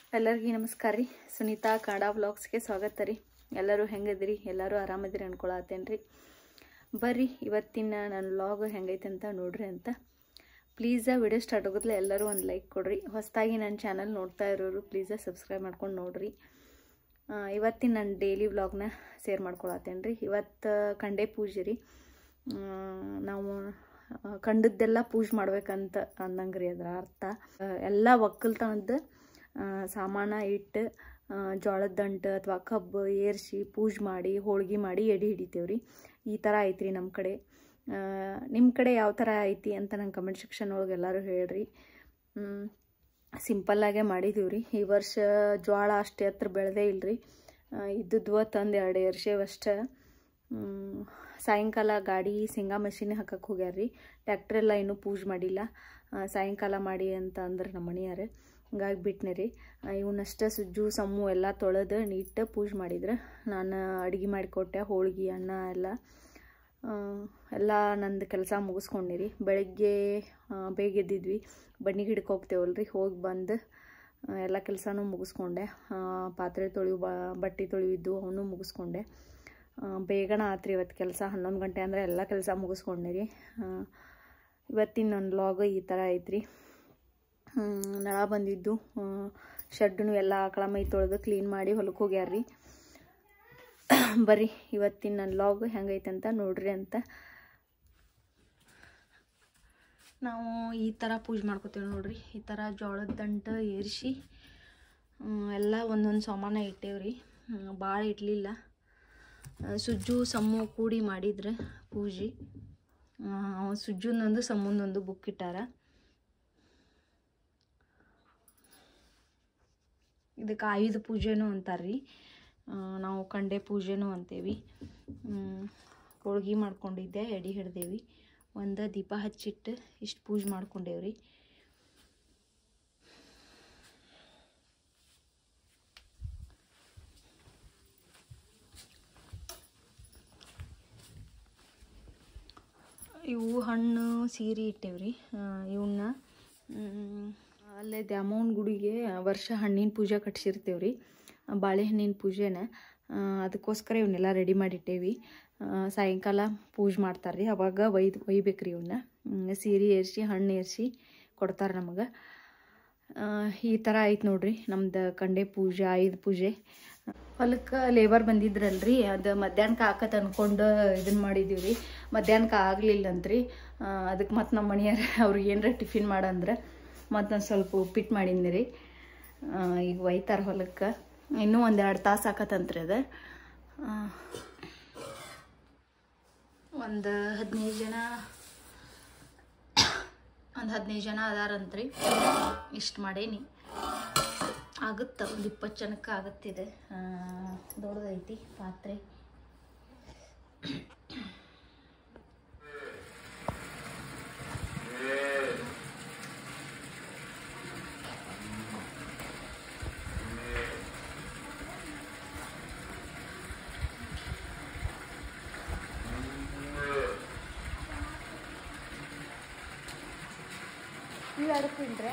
ಎಲ್ಲರಿಗೂ ನಮಸ್ಕಾರ ರೀ ಸುನೀತಾ ಕನ್ನಡ ವ್ಲಾಗ್ಸ್ಗೆ ಸ್ವಾಗತ ರೀ ಎಲ್ಲರೂ ಹೆಂಗದಿರಿ ಎಲ್ಲರೂ ಆರಾಮದಿರಿ ಅನ್ಕೊಳತ್ತೇನೆ ರೀ ಬರ್ರಿ ಇವತ್ತಿನ ನನ್ನ ವ್ಲಾಗ್ ಹೆಂಗೈತೆ ಅಂತ ನೋಡ್ರಿ ಅಂತ ಪ್ಲೀಸ ವಿಡಿಯೋ ಸ್ಟಾರ್ಟ್ ಆಗೋದ್ಲೆ ಎಲ್ಲರೂ ಒಂದು ಲೈಕ್ ಕೊಡ್ರಿ ಹೊಸದಾಗಿ ನನ್ನ ಚಾನಲ್ ನೋಡ್ತಾ ಇರೋರು ಪ್ಲೀಸ ಸಬ್ಸ್ಕ್ರೈಬ್ ಮಾಡ್ಕೊಂಡು ನೋಡ್ರಿ ಆ, ಇವತ್ತಿನ ನನ್ನ ಡೈಲಿ ವ್ಲಾಗ್ನ ಶೇರ್ ಮಾಡ್ಕೊಳತ್ತೇನೆ ರೀ ಇವತ್ತು ಕಂಡೆ ಪೂಜೆ ರೀ ಆ, ನಾವು ಆ, ಕಂಡದ್ದೆಲ್ಲ ಪೂಜೆ ಮಾಡ್ಬೇಕಂತ ಅಂದಂಗೆ ರೀ ಅದರ ಅರ್ಥ ಆ, ಎಲ್ಲ ಒಕ್ಕಲ್ತನದ ಆ, ಸಾಮಾನ ಇಟ್ಟು ಆ, ಜೋಳದ ದಂಟು ಅಥವಾ ಕಬ್ಬು ಏರ್ಸಿ ಪೂಜೆ ಮಾಡಿ ಹೋಳ್ಗೆ ಮಾಡಿ ಎಡೆ ಹಿಡಿತೇವೆ ರೀ ಈ ಥರ ಐತ್ರಿ ನಮ್ಮ ಕಡೆ ನಿಮ್ಮ ಕಡೆ ಯಾವ ಥರ ಐತಿ ಅಂತ ನಂಗೆ ಕಮೆಂಟ್ ಸೆಕ್ಷನ್ ಒಳಗೆ ಎಲ್ಲರೂ ಹೇಳ್ರಿ ಹ್ಮ್. ಸಿಂಪಲ್ಲಾಗೆ ಮಾಡಿದೀವಿ ರೀ ಈ ವರ್ಷ ಜ್ವಾಳ ಅಷ್ಟೇ ಹತ್ರ ಬೆಳೆದೇ ಇಲ್ರಿ ಇದ್ದದ್ವ ತಂದು ಎರಡು ವರ್ಷ ಅಷ್ಟೇ ಸಾಯಂಕಾಲ ಗಾಡಿ ಶೇಂಗಾ ಮಷಿನ್ ಹಾಕಕ್ಕೆ ಹೋಗ್ಯಾರ ರೀ ಟ್ಯಾಕ್ಟ್ರೆಲ್ಲ ಇನ್ನೂ ಪೂಜೆ ಮಾಡಿಲ್ಲ ಆ, ಸಾಯಂಕಾಲ ಮಾಡಿ ಅಂತ ಅಂದ್ರೆ ನಮ್ಮ ಮನೆಯಾರ ಹಿಂಗಾಗಿ ಬಿಟ್ನೆ ರೀ ಇವನ್ನಷ್ಟೇ ಸುಜ್ಜು ಸಮ್ಮು ಎಲ್ಲ ತೊಳೆದು ನೀಟ್ ಪೂಜೆ ಮಾಡಿದ್ರೆ ನಾನು ಅಡುಗೆ ಮಾಡಿಕೊಟ್ಟೆ ಹೋಳ್ಗೆ ಅನ್ನ ಎಲ್ಲ ಆ, ಎಲ್ಲ ನಂದು ಕೆಲಸ ಮುಗಿಸ್ಕೊಂಡಿರಿ ಬೆಳಗ್ಗೆ ಆ, ಬೇಗ ಎದ್ದಿದ್ವಿ ಬನ್ನಿ ಗಿಡಕ್ಕೆ ಹೋಗ್ತೇವಲ್ರಿ ಹೋಗಿ ಬಂದು ಆ, ಎಲ್ಲ ಕೆಲಸನೂ ಮುಗಿಸ್ಕೊಂಡೆ ಆ, ಪಾತ್ರೆ ತೊಳೆಯು ಬ ಬಟ್ಟೆ ತೊಳೆಯಿದ್ದು ಅವನು ಮುಗಿಸ್ಕೊಂಡೆ ಆ, ಬೇಗನ ಆತ್ರಿ ಇವತ್ತು ಕೆಲಸ ಹನ್ನೊಂದು ಗಂಟೆ ಅಂದರೆ ಎಲ್ಲ ಕೆಲಸ ಮುಗಿಸ್ಕೊಂಡಿರಿ ಇವತ್ತಿನ ನನ್ನ ಲಾಗ್ ಈ ಥರ ಐತ್ರಿ ಹ್ಮ್, ನಳ ಬಂದಿದ್ದು ಶೆಡ್ನು ಎಲ್ಲ ಆಕಳ ಮೈ ತೊಳೆದು ಕ್ಲೀನ್ ಮಾಡಿ ಹೊಲಕ್ಕೆ ಹೋಗ್ಯಾರ್ರಿ ಬರ್ರಿ ಇವತ್ತಿನ ನನ್ನ ಲಾಗ್ ಹೆಂಗೈತೆ ಅಂತ ನೋಡ್ರಿ ಅಂತ ನಾವು ಈ ಥರ ಪೂಜೆ ಮಾಡ್ಕೋತೀವಿ ನೋಡ್ರಿ ಈ ಥರ ಜೋಳದ ದಂಟು ಏರಿಸಿ ಎಲ್ಲ ಒಂದೊಂದು ಸಾಮಾನ ಇಟ್ಟೇವ್ರಿ ಭಾಳ ಇಡಲಿಲ್ಲ ಸುಜ್ಜು ಸಮ್ಮು ಕೂಡಿ ಮಾಡಿದ್ರೆ ಪೂಜೆ ಅವ ಸುಜ್ಜುನೊಂದು ಸಮ್ಮುನೊಂದು ಬುಕ್ ಇಟ್ಟಾರ ಇದಕ್ಕೆ ಆಯುಧ ಪೂಜೆನೂ ಅಂತಾರ್ರಿ ಆ, ನಾವು ಕಂಡೆ ಪೂಜೆನೂ ಅಂತೇವಿ ಹೋಳ್ಗೆ ಮಾಡ್ಕೊಂಡಿದ್ದೆ ಎಡೆ ಹಿಡ್ದೇವಿ ಒಂದು ದೀಪ ಹಚ್ಚಿಟ್ಟು ಇಷ್ಟು ಪೂಜೆ ಮಾಡ್ಕೊಂಡೇವ್ರಿ ಇವು ಹಣ್ಣು ಸೀರೆ ಇಟ್ಟೇವ್ರಿ ಆ, ಇವನ್ನ ಮ್, ಅಲ್ಲೇ ದ್ಯಾಮವ್ವನ ಗುಡಿಗೆ ವರ್ಷ ಹಣ್ಣಿನ ಪೂಜೆ ಕಟ್ಸಿರ್ತೇವ್ರಿ ಬಾಳೆಹಣ್ಣಿನ ಪೂಜೆನ ಆ, ಅದಕ್ಕೋಸ್ಕರ ಇವನ್ನೆಲ್ಲ ರೆಡಿ ಮಾಡಿಟ್ಟೇವಿ ಆ, ಸಾಯಂಕಾಲ ಪೂಜೆ ಮಾಡ್ತಾರೆ ಅವಾಗ ಒಯ್ದು ಒಯ್ಬೇಕ್ರಿ ಇವನ್ನ ಮ್, ಸೀರೆ ಏರಿಸಿ ಹಣ್ಣು ಏರಿಸಿ ಕೊಡ್ತಾರೆ ನಮಗೆ ಈ ಥರ ಐತೆ ನೋಡ್ರಿ ನಮ್ದು ಕಂಡೆ ಪೂಜೆ ಆಯುಧ ಪೂಜೆ ಹೊಲಕ್ಕೆ ಲೇಬರ್ ಬಂದಿದ್ರಲ್ರಿ ಅದು ಮಧ್ಯಾಹ್ನಕ್ಕೆ ಹಾಕತ್ ಅನ್ಕೊಂಡು ಇದನ್ನ ಮಾಡಿದೀವಿ ರೀ ಮಧ್ಯಾಹ್ನಕ್ಕೆ ಆಗಲಿಲ್ಲಂತ್ರಿ ಅದಕ್ಕೆ ಮತ್ತು ನಮ್ಮ ಮನೆಯವ್ರು ಅವ್ರಿಗೆ ಏನರ ಟಿಫಿನ್ ಮಾಡಂದ್ರೆ ಮತ್ತು ನಾನು ಸ್ವಲ್ಪ ಉಪ್ಪಿಟ್ಟು ಮಾಡೀನಿ ರೀ ಆ, ಈಗ ಒಯ್ತಾರೆ ಹೊಲಕ್ಕೆ ಇನ್ನೂ ಒಂದೆರಡು ತಾಸು ಹಾಕತ್ತಂತ್ರಿ ಅದು ಒಂದು ಹದಿನೈದು ಜನ ಒಂದು ಹದಿನೈದು ಜನ ಅದಾರಂತ್ರಿ ಇಷ್ಟು ಮಾಡೇನಿ ಆಗುತ್ತೆ ಒಂದು ಇಪ್ಪತ್ತು ಜನಕ್ಕೆ ಆಗುತ್ತಿದೆ ದೊಡ್ಡದೈತಿ ಪಾತ್ರೆ ನೀವು ಯಾರು ತಿಂದ್ರೆ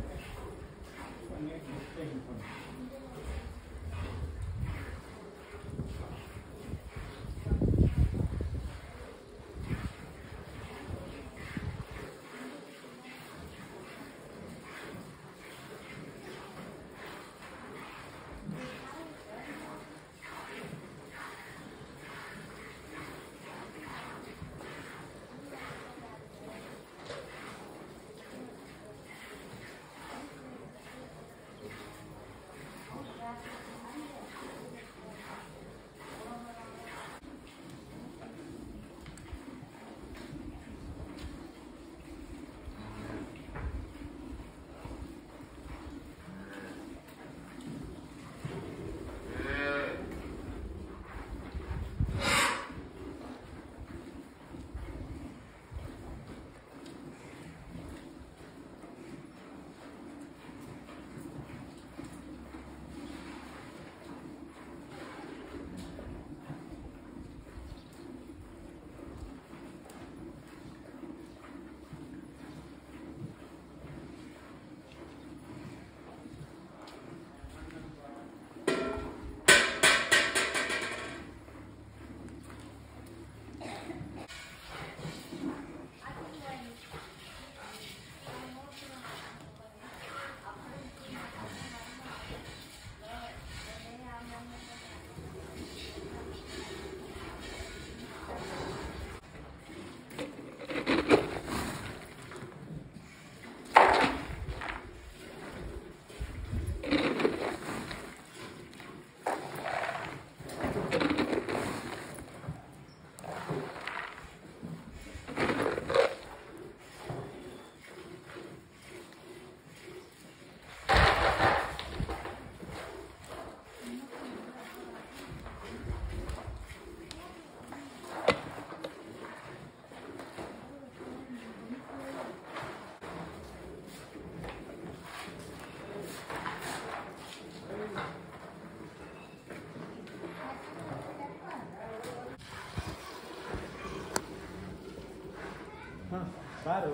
ಬಾರು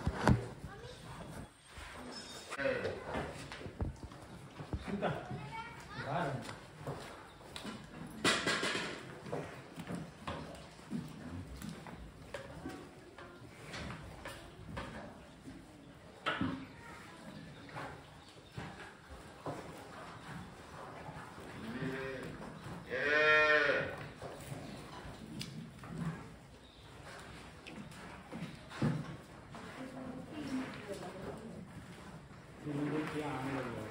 ಸುಂಕ ಬಾರು ನಿಮಗೆ ಆಮೇಲೆ